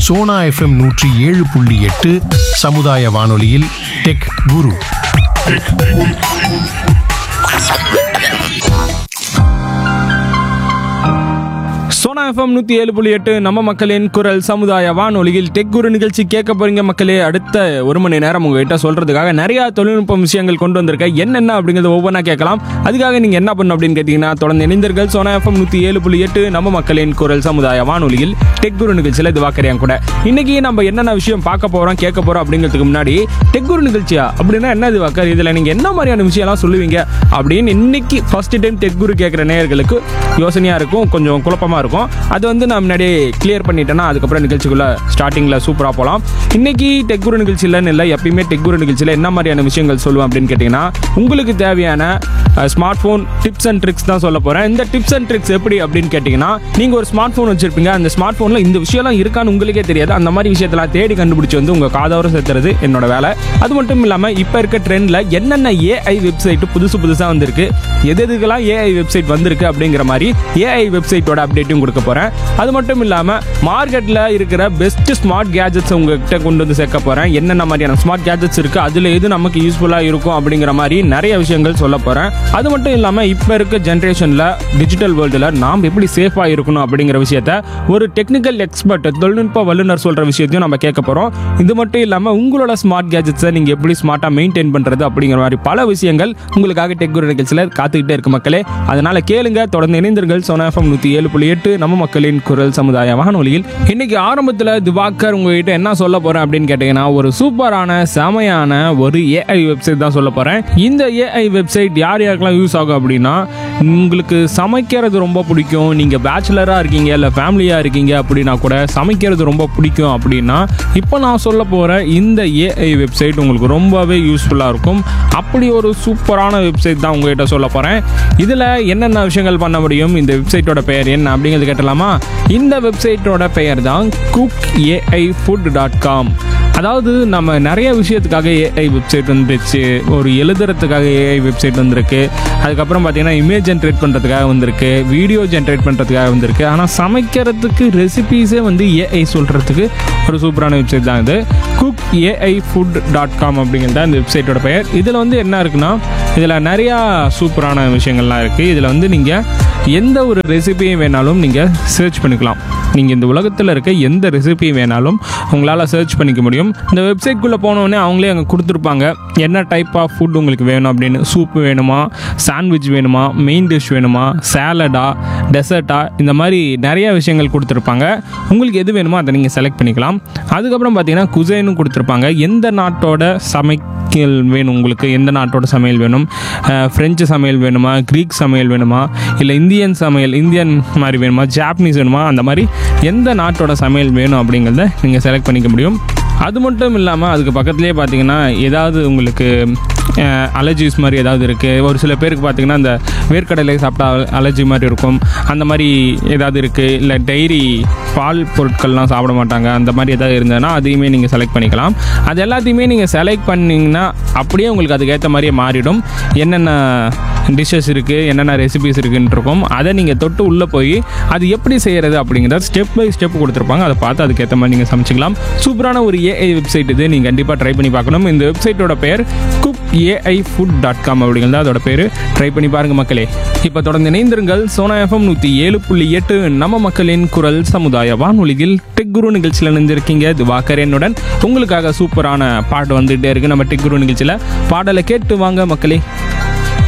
Sona FM நூற்றி ஏழு புள்ளி எட்டு சமுதாய வானொலியில் டெக் குரு சோனா எஃப்எம் நூற்றி ஏழு புள்ளி எட்டு நம்ம மக்களின் குரல் சமுதாய வானொலியில் டெக் குரு நிகழ்ச்சி கேட்க போறீங்க மக்களே அடுத்த ஒரு மணி நேரம் உங்ககிட்ட சொல்றதுக்காக நிறைய தொழில்நுட்ப விஷயங்கள் கொண்டு வந்திருக்கேன் என்னென்ன அப்படிங்கிறத ஒவ்வொன்றா கேட்கலாம் அதுக்காக நீங்க என்ன பண்ணணும் அப்படின்னு கேட்டீங்கன்னா தொடர்ந்து இணைந்தர்கள் சோனா எஃப்எம் நூற்றி ஏழு புள்ளி எட்டு நம்ம மக்களின் குரல் சமுதாய வானொலியில் டெக் குரு நிகழ்ச்சியில் இது வாக்கறியான் கூட இன்னைக்கு நம்ம என்னென்ன விஷயம் பார்க்க போறோம் கேட்க போறோம் அப்படிங்கிறதுக்கு முன்னாடி டெக் குரு நிகழ்ச்சியா அப்படின்னா என்ன இது வாக்கர் இதுல நீங்க என்ன மாதிரியான விஷயம்லாம் சொல்லுவீங்க அப்படின்னு இன்னைக்கு ஃபர்ஸ்ட் டைம் டெக் குரு கேட்குற நேயர்களுக்கு யோசனையா இருக்கும் கொஞ்சம் குழப்பமா இருக்கும் அது வந்து நான் முன்னாடியே கிளியர் பண்ணிட்டேன்னா அதுக்கப்புறம் நிகழ்ச்சிக்குள்ள ஸ்டார்டிங்ல சூப்பரா போகலாம் இன்னைக்கு டெக் குரு நிகழ்ச்சியிலன்னு இல்லை எப்பயுமே டெக் குரு நிகழ்ச்சியில் என்ன மாதிரியான விஷயங்கள் சொல்லுவேன் அப்படின்னு கேட்டிங்கன்னா உங்களுக்கு தேவையான smart phone tips and tricks தான் சொல்ல போகிறேன் இந்த டிப்ஸ் அண்ட் ட்ரிக்ஸ் எப்படி அப்படின்னு கேட்டிங்கன்னா நீங்கள் ஒரு ஸ்மார்ட் ஃபோன் வச்சிருப்பீங்க அந்த ஸ்மார்ட் ஃபோனில் இந்த விஷயம்லாம் இருக்கான்னு உங்களுக்கே தெரியாது அந்த மாதிரி விஷயத்தெல்லாம் தேடி கண்டுபிடிச்சி வந்து உங்கள் காதோர சேர்த்துறது என்னோட வேலை அது மட்டும் இல்லாமல் இப்போ இருக்க ட்ரெண்டில் என்னென்ன ஏஐ வெப்சைட் புதுசு புதுசாக வந்திருக்கு எது எதுக்கெல்லாம் ஏஐ வெப்சைட் வந்திருக்கு அப்படிங்கிற மாதிரி ஏஐ வெப்சைட்டோட அப்டேட்டும் கொடுக்க போகிறேன் அது மட்டும் இல்லாமல் மார்க்கெட்டில் இருக்கிற பெஸ்ட் ஸ்மார்ட் கேஜெட்ஸ் உங்ககிட்ட கொண்டு வந்து சேர்க்க போகிறேன் என்னென்ன மாதிரியான ஸ்மார்ட் கேஜெட்ஸ் இருக்குது அதில் எது நமக்கு யூஸ்ஃபுல்லாக இருக்கும் அப்படிங்கிற மாதிரி நிறைய விஷயங்கள் சொல்ல போகிறேன் அது மட்டும் இல்லாமல் இப்போ இருக்க ஜென்ரேஷனில் டிஜிட்டல் வேர்ல்டில் நாம் எப்படி சேஃபாக இருக்கணும் அப்படிங்கிற விஷயத்த ஒரு டெக்னிக்கல் எக்ஸ்பர்ட் தொழில்நுட்ப வல்லுநர் சொல்கிற விஷயத்தையும் நம்ம கேட்க போகிறோம் இது மட்டும் இல்லாமல் உங்களோட ஸ்மார்ட் கேஜெட்ஸை நீங்கள் எப்படி ஸ்மார்ட்டாக மெயின்டைன் பண்ணுறது அப்படிங்கிற மாதிரி பல விஷயங்கள் உங்களுக்காக டெக் குரு நிகழ்ச்சியில் காத்துக்கிட்டே இருக்கு மக்களே அதனால கேளுங்க தொடர்ந்து இணைந்தீர்கள் சோனா எஃப்எம் நூற்றி ஏழு புள்ளி எட்டு நம்ம மக்களின் குரல் சமுதாய வானொலியில் இன்னைக்கு ஆரம்பத்தில் திவாகர் உங்ககிட்ட என்ன சொல்ல போறேன் அப்படின்னு கேட்டீங்கன்னா ஒரு சூப்பரான செமையான ஒரு ஏஐ வெப்சைட் தான் சொல்ல போறேன் இந்த ஏஐ வெப்சைட் யார் யாருக்கெல்லாம் யூஸ் ஆகும் அப்படின்னா உங்களுக்கு சமைக்கிறது ரொம்ப பிடிக்கும் நீங்கள் பேச்சுலராக இருக்கீங்க இல்லை ஃபேமிலியாக இருக்கீங்க அப்படின்னா கூட சமைக்கிறது ரொம்ப பிடிக்கும் அப்படின்னா இப்போ நான் சொல்ல போகிற இந்த ஏஐ வெப்சைட் உங்களுக்கு ரொம்பவே யூஸ்ஃபுல்லாக இருக்கும் அப்படி ஒரு சூப்பரான வெப்சைட் தான் உங்ககிட்ட சொல்ல போகிறேன் இதில் என்னென்ன விஷயங்கள் பண்ண முடியும் இந்த வெப்சைட்டோட பெயர் என்ன அப்படிங்கிறது கேட்டலாமா இந்த வெப்சைட்டோட பெயர் தான் cook AI food dot com அதாவது நம்ம நிறைய விஷயத்துக்காக ஏஐ வெப்சைட் வந்துருச்சு ஒரு எழுதுறதுக்காக ஏஐ வெப்சைட் வந்திருக்கு அதுக்கப்புறம் பார்த்தீங்கன்னா இமேஜ் ஜென்ரேட் பண்ணுறதுக்காக வந்திருக்கு வீடியோ ஜென்ரேட் பண்ணுறதுக்காக வந்திருக்கு ஆனால் சமைக்கிறதுக்கு ரெசிபீஸே வந்து ஏஐ சொல்கிறதுக்கு ஒரு சூப்பரான வெப்சைட் தான் இது cook AI food dot com அப்படிங்கிறது தான் இந்த வெப்சைட்டோட பெயர் இதில் வந்து என்ன இருக்குன்னா இதில் நிறையா சூப்பரான விஷயங்கள்லாம் இருக்குது இதில் வந்து நீங்கள் எந்த ஒரு ரெசிபியும் வேணாலும் நீங்கள் சர்ச் பண்ணிக்கலாம் நீங்கள் இந்த உலகத்தில் இருக்க எந்த ரெசிபி வேணாலும் உங்களால் சர்ச் பண்ணிக்க முடியும் இந்த வெப்சைட்குள்ளே போனோடனே அவங்களே அங்கே கொடுத்துருப்பாங்க என்ன டைப் ஆஃப் ஃபுட் உங்களுக்கு வேணும் அப்படின்னு சூப் வேணுமா சாண்ட்விச் வேணுமா மெயின் டிஷ் வேணுமா சேலடா டெசர்ட்டா இந்த மாதிரி நிறைய விஷயங்கள் கொடுத்துருப்பாங்க உங்களுக்கு எது வேணுமோ அதை நீங்கள் செலக்ட் பண்ணிக்கலாம் அதுக்கப்புறம் பார்த்தீங்கன்னா குசைனும் கொடுத்துருப்பாங்க எந்த நாட்டோட சமைக்கல் வேணும் உங்களுக்கு எந்த நாட்டோட சமையல் வேணும் அஹ், ஃப்ரெஞ்சு சமையல் வேணுமா க்ரீக் சமையல் வேணுமா இல்லை இந்தியன் சமையல் இந்தியன் மாதிரி வேணுமா ஜாப்பனீஸ் வேணுமா அந்த மாதிரி எந்த நாட்டோட சமையல் வேணும் அப்படிங்கிறத நீங்கள் செலக்ட் பண்ணிக்க முடியும் அது மட்டும் இல்லாமல் அதுக்கு பக்கத்துலேயே பார்த்தீங்கன்னா ஏதாவது உங்களுக்கு அலர்ஜிஸ் மாதிரி ஏதாவது இருக்குது ஒரு சில பேருக்கு பார்த்தீங்கன்னா அந்த வேர்க்கடலை சாப்பிட்டா அலர்ஜி மாதிரி இருக்கும் அந்த மாதிரி ஏதாவது இருக்குது இல்லை டைரி பால் பொருட்கள்லாம் சாப்பிட மாட்டாங்க அந்த மாதிரி ஏதாவது இருந்ததுன்னா அதையுமே நீங்கள் செலக்ட் பண்ணிக்கலாம் அது எல்லாத்தையுமே நீங்கள் செலக்ட் பண்ணிங்கன்னா அப்படியே உங்களுக்கு அதுக்கேற்ற மாதிரியே மாறிடும் என்னென்ன டிஷ்ஷஸ் இருக்குது என்னென்ன ரெசிபிஸ் இருக்குன்னு இருக்கும் அதை நீங்கள் தொட்டு உள்ளே போய் அது எப்படி செய்கிறது அப்படிங்கிறத ஸ்டெப் பை ஸ்டெப் கொடுத்துருப்பாங்க அதை பார்த்து அதுக்கேற்ற மாதிரி நீங்கள் சமைச்சிக்கலாம் சூப்பரான ஒரு ஏஐ வெப்சைட் இது நீங்கள் கண்டிப்பாக ட்ரை பண்ணி பார்க்கணும் இந்த வெப்சைட்டோட பெயர் cook AI food dot com அப்படிங்கிறது அதோட பேர் ட்ரை பண்ணி பாருங்கள் மக்களே இப்போ தொடர்ந்து இணைந்திருங்கள் சோனா எஃப்எம் நூற்றி ஏழு புள்ளி எட்டு நம்ம மக்களின் குரல் சமுதாய வானொலியில் டெக் குரு நிகழ்ச்சியில் இணைஞ்சிருக்கீங்க திவாகர் என்னுடன் உங்களுக்காக சூப்பரான பாட்டு வந்துகிட்டே இருக்கு நம்ம டெக் குரு நிகழ்ச்சியில் பாடலை கேட்டு வாங்க மக்களே